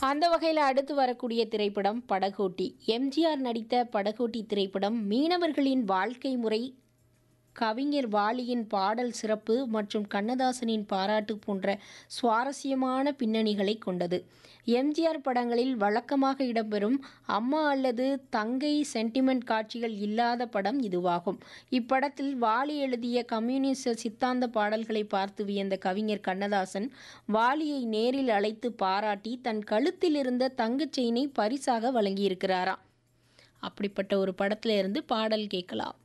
அந்த வகையில் அடுத்து வரக்கூடிய திரைப்படம் படகோட்டி எம்ஜிஆர் நடித்த படகோட்டி திரைப்படம் மீனவர்களின் வாழ்க்கை முறை கவிஞர் வாலியின் பாடல் சிறப்பு மற்றும் கண்ணதாசனின் பாராட்டு போன்ற சுவாரஸ்யமான பின்னணிகளை கொண்டது எம்ஜிஆர் படங்களில் வழக்கமாக இடம்பெறும் அம்மா அல்லது தங்கை சென்டிமெண்ட் காட்சிகள் இல்லாத படம் இதுவாகும் இப்படத்தில் வாலி எழுதிய கம்யூனிஸ்ட் சித்தாந்த பாடல்களை பார்த்து வியந்த கவிஞர் கண்ணதாசன் வாலியை நேரில் அழைத்து பாராட்டி தன் கழுத்தில் இருந்த தங்கச் செயினை பரிசாக வழங்கியிருக்கிறாராம் அப்படிப்பட்ட ஒரு படத்துல இருந்து பாடல் கேட்கலாம்